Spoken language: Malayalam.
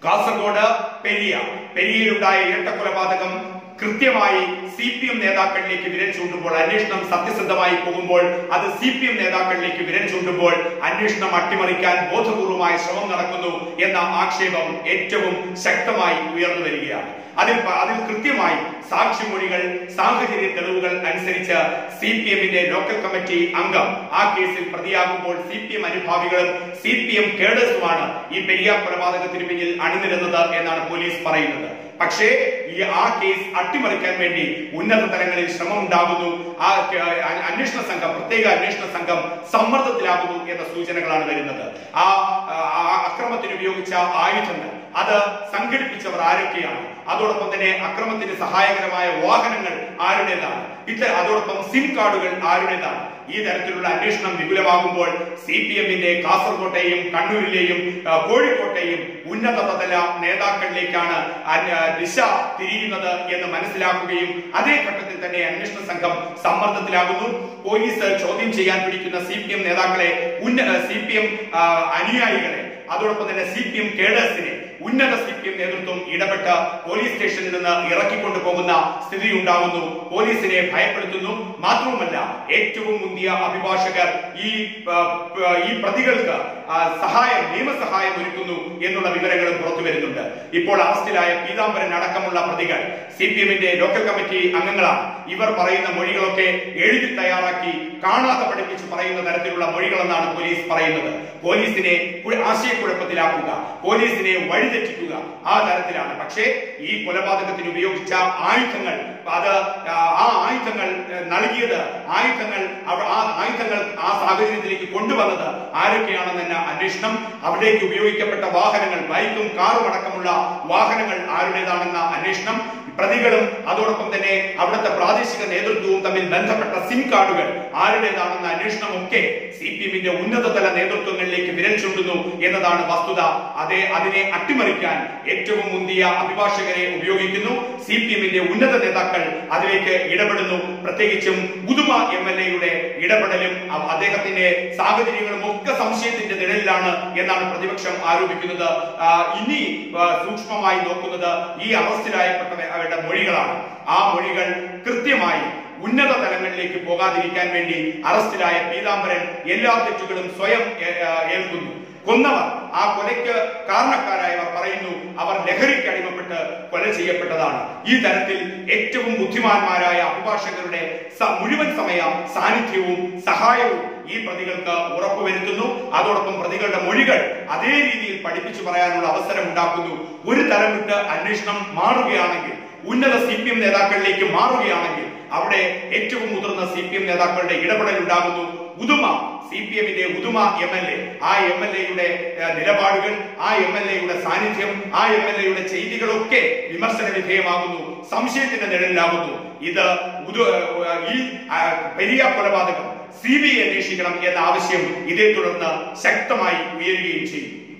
കാസർഗോഡ് പെരിയ പെരിയയിലുണ്ടായ ഇരട്ടക്കൊലപാതകം കൃത്യമായി സി പി എം നേതാക്കളിലേക്ക് വിരൽ ചൂണ്ടുമ്പോൾ അന്വേഷണം സത്യസന്ധമായി പോകുമ്പോൾ അത് സി പി എം നേതാക്കളിലേക്ക് വിരൽ ചൂണ്ടുമ്പോൾ അന്വേഷണം അട്ടിമറിക്കാൻ ബോധപൂർവമായ ശ്രമം നടക്കുന്നു എന്ന ആക്ഷേപം ഏറ്റവും ശക്തമായി ഉയർന്നു വരികയാണ് അതിൽ പ- അതിൽ കൃത്യമായി സാക്ഷിമൊഴികൾ സാഹചര്യ തെളിവുകൾ അനുസരിച്ച് സി പി എമ്മിന്റെ ലോക്കൽ കമ്മിറ്റി അംഗം ആ കേസിൽ പ്രതിയാകുമ്പോൾ സി പി എം അനുഭാവികളും സി പി എം കേഡേഴ്സുമാണ് ഈ പെരിയാർ കൊലപാതകത്തിന് പിന്നിൽ അണിനിരുന്നത് എന്നാണ് പോലീസ് പറയുന്നത് പക്ഷേ ഈ ആ കേസ് അട്ടിമറിക്കാൻ വേണ്ടി ഉന്നത തലങ്ങളിൽ ശ്രമം ഉണ്ടാകുന്നു ആ ക- അ- അന്വേഷണ സംഘം പ്രത്യേക അന്വേഷണ സംഘം സമ്മർദ്ദത്തിലാകുന്നു എന്ന സൂചനകളാണ് വരുന്നത് ആ ആ അക്രമത്തിന് ഉപയോഗിച്ച ആയുധങ്ങൾ അത് സംഘടിപ്പിച്ചവർ ആരൊക്കെയാണ് അതോടൊപ്പം തന്നെ അക്രമത്തിന് സഹായകരമായ വാഹനങ്ങൾ ആരുടേതാണ് ഇത്ര അതോടൊപ്പം സിം കാർഡുകൾ ആരുടേതാണ് ഈ തരത്തിലുള്ള അന്വേഷണം വിപുലമാകുമ്പോൾ സി പി എമ്മിന്റെ കാസർകോട്ടെയും കണ്ണൂരിലെയും ആ, കോഴിക്കോട്ടെയും ഉന്നത തല നേതാക്കളിലേക്കാണ് അന്വ- ദിശ തിരിയുന്നത് എന്ന് മനസ്സിലാക്കുകയും അതേ ഘട്ടത്തിൽ തന്നെ അന്വേഷണ സംഘം സമ്മർദ്ദത്തിലാകുന്നു പോലീസ് ചോദ്യം ചെയ്യാൻ പിടിക്കുന്ന സി പി എം നേതാക്കളെ ഉന്ന സി പി എം അനുയായികളെ അതോടൊപ്പം തന്നെ സി പി എം കേഡേഴ്സിനെ ഉന്നത സി പി എം നേതൃത്വം ഇടപെട്ട് പോലീസ് സ്റ്റേഷനിൽ നിന്ന് ഇറക്കിക്കൊണ്ടു പോകുന്ന സ്ഥിതി ഉണ്ടാകുന്നു പോലീസിനെ ഭയപ്പെടുത്തുന്നു മാത്രവുമല്ല ഏറ്റവും മുന്തിയ അഭിഭാഷകർ ഈ ആ, ആ, ഈ പ്രതികൾക്ക് ആ, സഹായം നിയമസഹായം ഒരുക്കുന്നു എന്നുള്ള വിവരങ്ങളും പുറത്തു വരുന്നുണ്ട് ഇപ്പോൾ അറസ്റ്റിലായ പീതാംബരൻ അടക്കമുള്ള പ്രതികൾ സി പി എമ്മിന്റെ ലോക്കൽ കമ്മിറ്റി അംഗങ്ങളാണ് ഇവർ പറയുന്ന മൊഴികളൊക്കെ എഴുതി തയ്യാറാക്കി കാണാതെ പഠിപ്പിച്ച് പറയുന്ന തരത്തിലുള്ള മൊഴികളെന്നാണ് പോലീസ് പറയുന്നത് പോലീസിനെ കു- ആശയക്കുഴപ്പത്തിലാക്കുക പോലീസിനെ വഴിതെറ്റിക്കുക ആ തരത്തിലാണ് പക്ഷേ ഈ കൊലപാതകത്തിന് ഉപയോഗിച്ച ആയുധങ്ങൾ അത് ആ, ആ ആയുധങ്ങൾ ഏ, നൽകിയത് ആയുധങ്ങൾ അവ- ആ ആയുധങ്ങൾ ആ സാഹചര്യത്തിലേക്ക് കൊണ്ടുവന്നത് ആരൊക്കെയാണെന്ന അന്വേഷണം അവിടേക്ക് ഉപയോഗിക്കപ്പെട്ട വാഹനങ്ങൾ ബൈക്കും കാറും അടക്കമുള്ള വാഹനങ്ങൾ ആരുടേതാണെന്ന അന്വേഷണം പ്രതികളും അതോടൊപ്പം തന്നെ അവിടുത്തെ പ്രാദേശിക നേതൃത്വവും തമ്മിൽ ബന്ധപ്പെട്ട സിം കാർഡുകൾ ആരുടേതാണെന്ന അന്വേഷണമൊക്കെ സി പി എമ്മിന്റെ ഉന്നതതല നേതൃത്വങ്ങളിലേക്ക് വിരൽ ചൂണ്ടുന്നു എന്നതാണ് വസ്തുത അതേ അതിനെ അട്ടിമറിക്കാൻ ഏറ്റവും മുന്തിയ അഭിഭാഷകരെ ഉപയോഗിക്കുന്നു സി പി എമ്മിന്റെ ഉന്നത നേതാക്കൾ അതിലേക്ക് ഇടപെടുന്നു പ്രത്യേകിച്ചും ഉദുമ എം എൽ എയുടെ ഇടപെടലും അ- അദ്ദേഹത്തിന്റെ സാഹചര്യങ്ങളും ഒക്കെ സംശയത്തിന്റെ നിഴലിലാണ് എന്നാണ് പ്രതിപക്ഷം ആരോപിക്കുന്നത് ആ, ഇനി ആ, സൂക്ഷ്മമായി നോക്കുന്നത് ഈ അറസ്റ്റിലായപ്പെട്ടവരുടെ മൊഴികളാണ് ആ മൊഴികൾ കൃത്യമായി ഉന്നത തലങ്ങളിലേക്ക് പോകാതിരിക്കാൻ വേണ്ടി അറസ്റ്റിലായ പീതാംബരൻ എല്ലാ തെറ്റുകളും സ്വയം ഏ- ആ, ഏൽക്കുന്നു കൊന്നവർ ആ കൊലയ്ക്ക് കാരണക്കാരായവർ പറയുന്നു അവർ ലഹരിക്ക് അടിമപ്പെട്ട് കൊല ചെയ്യപ്പെട്ടതാണ് ഈ തരത്തിൽ ഏറ്റവും ബുദ്ധിമാന്മാരായ അഭിഭാഷകരുടെ സ- മുഴുവൻ സമയ സാന്നിധ്യവും സഹായവും ഈ പ്രതികൾക്ക് ഉറപ്പുവരുത്തുന്നു അതോടൊപ്പം പ്രതികളുടെ മൊഴികൾ അതേ രീതിയിൽ പഠിപ്പിച്ചു പറയാനുള്ള അവസരം ഉണ്ടാക്കുന്നു ഒരു തരം വിട്ട് അന്വേഷണം മാറുകയാണെങ്കിൽ ഉന്നത സി പി എം നേതാക്കളിലേക്ക് മാറുകയാണെങ്കിൽ അവിടെ ഏറ്റവും മുതിർന്ന സി പി എം നേതാക്കളുടെ ഇടപെടൽ ഉണ്ടാകുന്നു ഉദുമ സി പി എമ്മിന്റെ ഉദുമ എം എൽ എ ആ എം എൽ എയുടെ നിലപാടുകൾ ആ എം എൽ എയുടെ സാന്നിധ്യം ആ എം എൽ എയുടെ ചെയ്തികളൊക്കെ വിമർശന വിധേയമാകുന്നു സംശയത്തിന്റെ നിഴലിലാകുന്നു ഇത് ഉദു- ഏഹ് ഈ ആ, പെരിയ കൊലപാതകം സി ബി ഐ അന്വേഷിക്കണം എന്ന ആവശ്യം ഇതേ തുടർന്ന് ശക്തമായി ഉയരുകയും ചെയ്യും